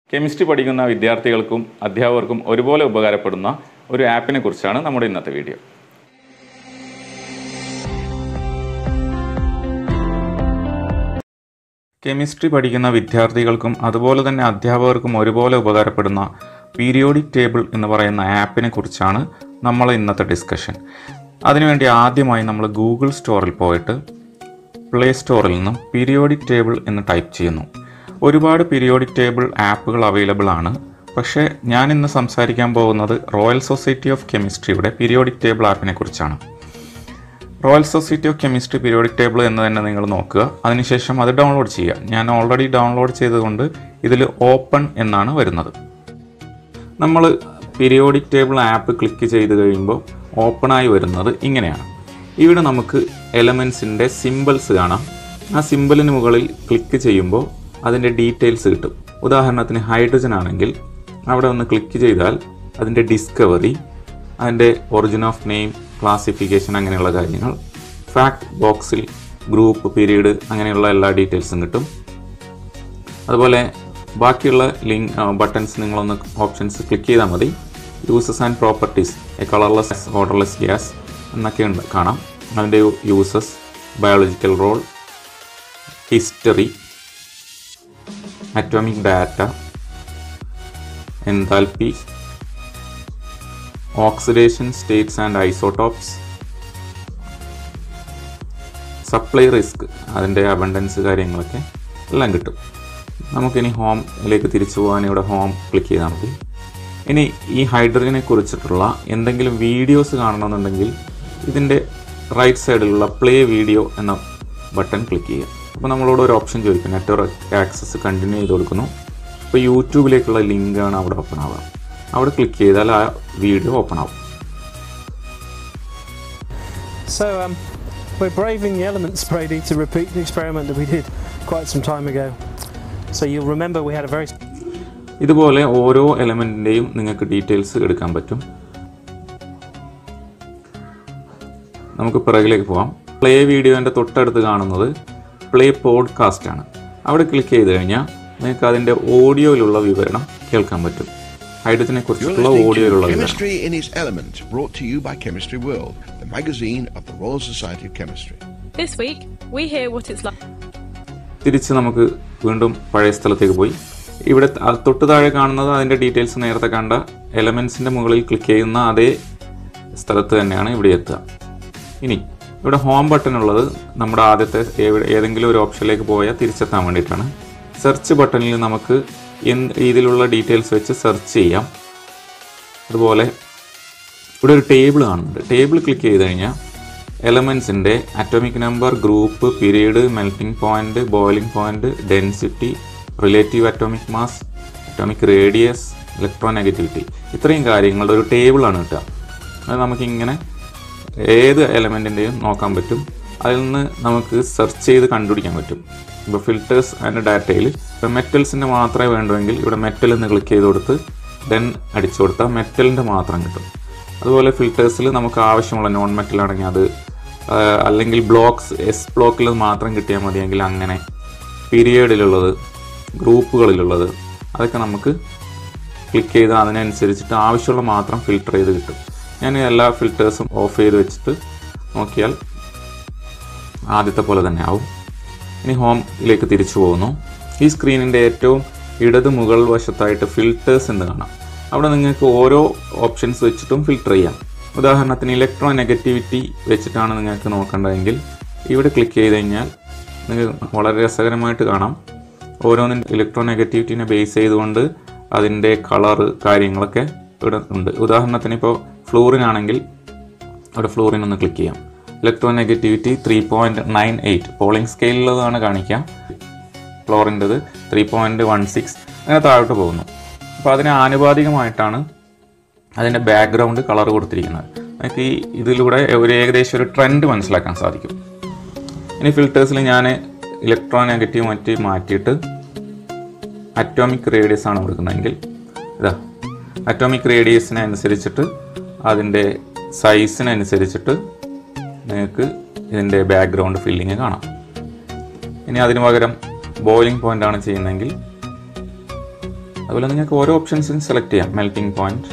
Chemistry പഠിക്കുന്ന വിദ്യാർത്ഥികൾക്കും അധ്യാപകർക്കും ഒരുപോലെ ഉപകാരപ്പെടുന്ന ഒരു ആപ്പിനെ കുറിച്ചാണ് നമ്മുടെ ഇന്നത്തെ വീഡിയോ കെമിസ്ട്രി പഠിക്കുന്ന വിദ്യാർത്ഥികൾക്കും അതുപോലെ തന്നെ അധ്യാപകർക്കും ഒരുപോലെ ഉപകാരപ്പെടുന്ന പീരിയോഡിക് ടേബിൾ എന്ന് പറയുന്ന ആപ്പിനെ കുറിച്ചാണ് നമ്മൾ ഇന്നത്തെ ഡിസ്കഷൻ അതിനുവേണ്ടി ആദ്യമായി നമ്മൾ ഗൂഗിൾ സ്റ്റോറിൽ പോയിട്ട് പ്ലേ സ്റ്റോറിൽ നിന്നും പീരിയോഡിക് ടേബിൾ എന്ന് ടൈപ്പ് ചെയ്യുന്നു ഒരുപാട് പീരിയോഡിക് ടേബിൾ ആപ്പുകൾ അവൈലബിൾ ആണ് പക്ഷേ ഞാൻ ഇന്ന് സംസാരിക്കാൻ പോകുന്നത് റോയൽ സൊസൈറ്റി ഓഫ് കെമിസ്ട്രിയുടെ പീരിയോഡിക് ടേബിൾ ആപ്പിനെ കുറിച്ചാണ് Royal Society of Chemistry periodic table എന്ന് തന്നെ നിങ്ങൾ നോക്കുക അതിനുശേഷം അത് ഡൗൺലോഡ് ചെയ്യുക ഞാൻ ഓൾറെഡി ഡൗൺലോഡ് ചെയ്തതുകൊണ്ട് ഇതിൽ ഓപ്പൺ എന്നാണ് വരുന്നത് നമ്മൾ പീരിയോഡിക് ടേബിൾ ആപ്പ് ക്ലിക്ക് ചെയ്ത് കഴിയുമ്പോൾ ഓപ്പണായി വരുന്നത് ഇങ്ങനെയാണ് ഇവിടെ നമുക്ക് എലമെൻസിൻ്റെ സിമ്പിൾസ് കാണാം ആ സിമ്പിളിന് മുകളിൽ ക്ലിക്ക് ചെയ്യുമ്പോൾ അതിൻ്റെ ഡീറ്റെയിൽസ് കിട്ടും ഉദാഹരണത്തിന് ഹൈഡ്രജൻ ആണെങ്കിൽ അവിടെ ഒന്ന് ക്ലിക്ക് ചെയ്താൽ അതിൻ്റെ ഡിസ്കവറി അതിൻ്റെ ഒറിജിൻ ഓഫ് നെയിം ക്ലാസിഫിക്കേഷൻ അങ്ങനെയുള്ള കാര്യങ്ങൾ ഫാക്ട് ബോക്സിൽ ഗ്രൂപ്പ് പീരീഡ് അങ്ങനെയുള്ള എല്ലാ ഡീറ്റെയിൽസും കിട്ടും അതുപോലെ ബാക്കിയുള്ള ലിങ്ക് ബട്ടൺസ് നിങ്ങളൊന്ന് ഓപ്ഷൻസ് ക്ലിക്ക് ചെയ്താൽ മതി uses and properties a colourless odourless gas എന്നൊക്കെ ഉണ്ട് കാണാം അതിൻ്റെ uses biological role history atomic data enthalpy oxidation states and isotopes supply risk അതിൻ്റെ അബണ്ടൻസ് കാര്യങ്ങളൊക്കെ എല്ലാം കിട്ടും നമുക്കിനി ഹോമിലേക്ക് തിരിച്ചു പോകാൻ ഇവിടെ ഹോം ക്ലിക്ക് ചെയ്താൽ മതി ഇനി ഈ ഹൈഡ്രജനെ കുറിച്ചിട്ടുള്ള എന്തെങ്കിലും വീഡിയോസ് കാണണമെന്നുണ്ടെങ്കിൽ ഇതിൻ്റെ റൈറ്റ് സൈഡിലുള്ള പ്ലേ വീഡിയോ എന്ന ബട്ടൺ ക്ലിക്ക് ചെയ്യുക അപ്പോൾ നമ്മളോട് ഒരു ഓപ്ഷൻ ചോദിക്കും നെറ്റ്വർക്ക് ആക്സസ് കണ്ടിന്യൂ ചെയ്ത് കൊടുക്കുന്നു അപ്പോൾ യൂട്യൂബിലേക്കുള്ള ലിങ്കാണ് അവിടെ ഓപ്പൺ ആവുക അവിടെ ക്ലിക്ക് ചെയ്താൽ ആ വീഡിയോ ഓപ്പൺ ആവും So um, we're braving the elements, Brady, to repeat the experiment that we did quite some time ago. So you'll remember we had a very ഇതുപോലെ ഓരോ എലമെൻറ്റിൻ്റെയും നിങ്ങൾക്ക് ഡീറ്റെയിൽസ് എടുക്കാൻ പറ്റും നമുക്ക് പിറകിലേക്ക് പോവാം പ്ലേ വീഡിയോൻ്റെ തൊട്ടടുത്ത് കാണുന്നത് പ്ലേ പോഡ്കാസ്റ്റ് ആണ് അവിടെ ക്ലിക്ക് ചെയ്ത് കഴിഞ്ഞാൽ നിങ്ങൾക്ക് അതിൻ്റെ ഓഡിയോയിലുള്ള വിവരണം കേൾക്കാൻ പറ്റും ഹൈഡ്രജനെ You're കുറിച്ചിട്ടുള്ള listening ഓഡിയോയിലുള്ള to വിവരണം Chemistry in its Elements, brought to you by Chemistry World, the magazine of the Royal Society of Chemistry. This week, we hear what it's like. തിരിച്ച് നമുക്ക് വീണ്ടും പഴയ സ്ഥലത്തേക്ക് പോയി ഇവിടെ ത- തൊട്ട് താഴെ കാണുന്നത് അതിൻ്റെ ഡീറ്റെയിൽസ് നേരത്തെ കണ്ട എലമെൻസിൻ്റെ മുകളിൽ ക്ലിക്ക് ചെയ്യുന്ന അതേ സ്ഥലത്ത് തന്നെയാണ് ഇവിടെ എത്തുക ഇനി ഇവിടെ ഹോം ബട്ടൺ ഉള്ളത് നമ്മുടെ ആദ്യത്തെ ഏവിടെ- ഏതെങ്കിലും ഒരു ഓപ്ഷനിലേക്ക് പോയാൽ തിരിച്ചെത്താൻ വേണ്ടിയിട്ടാണ് സെർച്ച് ബട്ടണിൽ നമുക്ക് എന്ത് ഇതിലുള്ള ഡീറ്റെയിൽസ് വെച്ച് സെർച്ച് ചെയ്യാം അതുപോലെ ഇവിടെ ഒരു ടേബിൾ കാണുന്നുണ്ട് ടേബിൾ ക്ലിക്ക് ചെയ്ത് കഴിഞ്ഞാൽ എലമെൻസിൻ്റെ atomic number group period melting point boiling point density relative atomic mass atomic radius electronegativity ഇത്രയും കാര്യങ്ങളുടെ ഒരു ടേബിളാണ് കിട്ടുക അത് നമുക്കിങ്ങനെ ഏത് എലമെൻറ്റിൻ്റെയും നോക്കാൻ പറ്റും അതിൽ നിന്ന് നമുക്ക് സെർച്ച് ചെയ്ത് കണ്ടുപിടിക്കാൻ പറ്റും ഇപ്പോൾ ഫിൽറ്റേഴ്സ് ആൻഡ് ഡാറ്റയിൽ ഇപ്പോൾ മെറ്റൽസിൻ്റെ മാത്രമേ വേണ്ടുമെങ്കിൽ ഇവിടെ മെറ്റൽ എന്ന് ക്ലിക്ക് ചെയ്ത് കൊടുത്ത് ഡെൻ അടിച്ചു കൊടുത്താൽ മെറ്റലിൻ്റെ മാത്രം കിട്ടും അതുപോലെ ഫിൽറ്റേഴ്സിൽ നമുക്ക് ആവശ്യമുള്ള നോൺ മെറ്റൽ ആണെങ്കിൽ അത് ആ, അല്ലെങ്കിൽ ബ്ലോക്സ് എസ് ബ്ലോക്കിൽ മാത്രം കിട്ടിയാൽ മതിയെങ്കിൽ അങ്ങനെ പീരിയഡിലുള്ളത് ഗ്രൂപ്പുകളിലുള്ളത് അതൊക്കെ നമുക്ക് ക്ലിക്ക് ചെയ്ത് അതിനനുസരിച്ചിട്ട് ആവശ്യമുള്ള മാത്രം ഫിൽട്ടർ ചെയ്ത് കിട്ടും ഞാൻ എല്ലാ ഫിൽറ്റേഴ്സും ഓഫ് ചെയ്ത് വെച്ചിട്ട് നോക്കിയാൽ ആദ്യത്തെ പോലെ തന്നെ ആവും ഇനി ഹോമിലേക്ക് തിരിച്ചു പോകുന്നു ഈ സ്ക്രീനിൻ്റെ ഏറ്റവും ഇടത് മുകൾ വശത്തായിട്ട് ഫിൽറ്റേഴ്സ് എന്ന് കാണാം അവിടെ നിങ്ങൾക്ക് ഓരോ ഓപ്ഷൻസ് വെച്ചിട്ടും ഫിൽട്ടർ ചെയ്യാം ഉദാഹരണത്തിന് ഇലക്ട്രോ നെഗറ്റിവിറ്റി വെച്ചിട്ടാണ് നിങ്ങൾക്ക് നോക്കേണ്ടതെങ്കിൽ ഇവിടെ ക്ലിക്ക് ചെയ്ത് കഴിഞ്ഞാൽ നിങ്ങൾക്ക് വളരെ രസകരമായിട്ട് കാണാം ഓരോന്നിൻ്റെ ഇലക്ട്രോ നെഗറ്റിവിറ്റിനെ ബേസ് ചെയ്തുകൊണ്ട് അതിൻ്റെ കളറ് കാര്യങ്ങളൊക്കെ ഇവിടെ ഉണ്ട് ഉദാഹരണത്തിന് ഇപ്പോൾ ഫ്ലൂറിൻ ആണെങ്കിൽ അവിടെ ഫ്ലൂറിൻ ഒന്ന് ക്ലിക്ക് ചെയ്യാം electronegativity three point nine eight Pauling സ്കെയിലുള്ളതാണ് കാണിക്കുക ഫ്ലോറിൻ്റെത് ത്രീ പോയിൻറ്റ് വൺ സിക്സ് അങ്ങനെ താഴോട്ട് പോകുന്നു അപ്പോൾ അതിന് ആനുപാതികമായിട്ടാണ് അതിൻ്റെ ബാക്ക്ഗ്രൗണ്ട് കളർ കൊടുത്തിരിക്കുന്നത് നമുക്ക് ഈ ഇതിലൂടെ ഒരു ഏകദേശം ഒരു ട്രെൻഡ് മനസ്സിലാക്കാൻ സാധിക്കും ഇനി ഫിൽറ്റേഴ്സിൽ ഞാൻ ഇലക്ട്രോ നെഗറ്റീവ് മറ്റ് മാറ്റിയിട്ട് അറ്റോമിക് റേഡിയസ് ആണ് കൊടുക്കുന്നതെങ്കിൽ ഇതാ അറ്റോമിക് റേഡിയസിനെ അനുസരിച്ചിട്ട് അതിൻ്റെ സൈസിനനുസരിച്ചിട്ട് നിങ്ങൾക്ക് ഇതിൻ്റെ ബാക്ക്ഗ്രൗണ്ട് ഫില്ലിങ് കാണാം ഇനി അതിന് പകരം ബോയിലിംഗ് പോയിന്റ് ആണ് ചെയ്യുന്നതെങ്കിൽ അതുപോലെ നിങ്ങൾക്ക് ഓരോ ഓപ്ഷൻസും സെലക്ട് ചെയ്യാം melting point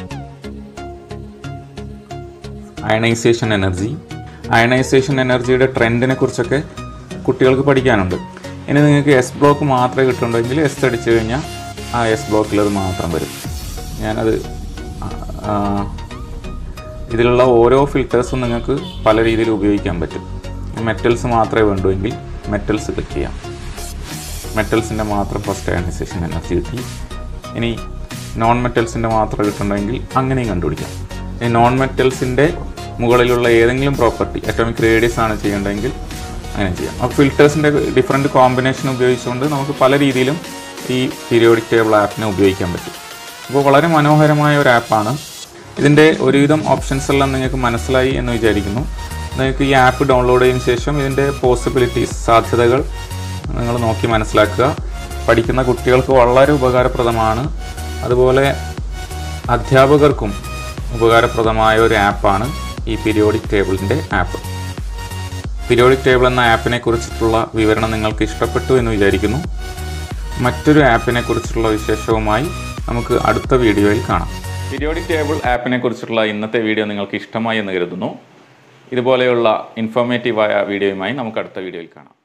ionisation energy ionisation എനർജിയുടെ ട്രെൻഡിനെ കുറിച്ചൊക്കെ കുട്ടികൾക്ക് പഠിക്കാനുണ്ട് ഇനി നിങ്ങൾക്ക് എസ് ബ്ലോക്ക് മാത്രമേ കിട്ടുന്നുണ്ടെങ്കിൽ എസ് അടിച്ചു കഴിഞ്ഞാൽ ആ എസ് ബ്ലോക്കിൽ അത് മാത്രം വരും ഞാനത് ആ, ഇതിലുള്ള ഓരോ ഫിൽറ്റേഴ്സും നിങ്ങൾക്ക് പല രീതിയിൽ ഉപയോഗിക്കാൻ പറ്റും മെറ്റൽസ് മാത്രമേ വേണ്ടുവെങ്കിൽ മെറ്റൽസ് ക്ലിക്ക് ചെയ്യാം മെറ്റൽസിൻ്റെ മാത്രം ഫസ്റ്റ് അയണൈസേഷൻ എനർജി കിട്ടി ഇനി നോൺ മെറ്റൽസിൻ്റെ മാത്രം കിട്ടുന്നുണ്ടെങ്കിൽ അങ്ങനെയും കണ്ടുപിടിക്കാം ഈ നോൺ മെറ്റൽസിൻ്റെ മുകളിലുള്ള ഏതെങ്കിലും പ്രോപ്പർട്ടി അറ്റോമിക് റേഡിയസ് ആണ് ചെയ്യേണ്ടതെങ്കിൽ അങ്ങനെ ചെയ്യാം അപ്പോൾ ഫിൽറ്റേഴ്സിൻ്റെ ഡിഫറെൻറ്റ് കോമ്പിനേഷൻ ഉപയോഗിച്ചുകൊണ്ട് നമുക്ക് പല രീതിയിലും ഈ പീരിയോഡിക് ടേബിൾ ആപ്പിനെ ഉപയോഗിക്കാൻ പറ്റും അപ്പോൾ വളരെ മനോഹരമായ ഒരു ആപ്പാണ് ഇതിൻ്റെ ഒരുവിധം ഓപ്ഷൻസ് എല്ലാം നിങ്ങൾക്ക് മനസ്സിലായി എന്ന് വിചാരിക്കുന്നു നിങ്ങൾക്ക് ഈ ആപ്പ് ഡൗൺലോഡ് ചെയ്തതിന് ശേഷം ഇതിൻ്റെ പോസിബിലിറ്റീസ് സാധ്യതകൾ നിങ്ങൾ നോക്കി മനസ്സിലാക്കുക പഠിക്കുന്ന കുട്ടികൾക്ക് വളരെ ഉപകാരപ്രദമാണ് അതുപോലെ അധ്യാപകർക്കും ഉപകാരപ്രദമായ ഒരു ആപ്പാണ് ഈ പീരിയോഡിക് ടേബിളിൻ്റെ ആപ്പ് പീരിയോഡിക് ടേബിൾ എന്ന ആപ്പിനെ കുറിച്ചിട്ടുള്ള വിവരണം നിങ്ങൾക്ക് ഇഷ്ടപ്പെട്ടു എന്ന് വിചാരിക്കുന്നു മറ്റൊരു ആപ്പിനെ കുറിച്ചുള്ള വിശേഷവുമായി നമുക്ക് അടുത്ത വീഡിയോയിൽ കാണാം പീരിയോഡിക് ടേബിൾ ആപ്പിനെ കുറിച്ചുള്ള ഇന്നത്തെ വീഡിയോ നിങ്ങൾക്ക് ഇഷ്ടമായി എന്ന് കരുതുന്നു ഇതുപോലെയുള്ള ഇൻഫോർമേറ്റീവായ വീഡിയോയുമായി നമുക്ക് അടുത്ത വീഡിയോയിൽ കാണാം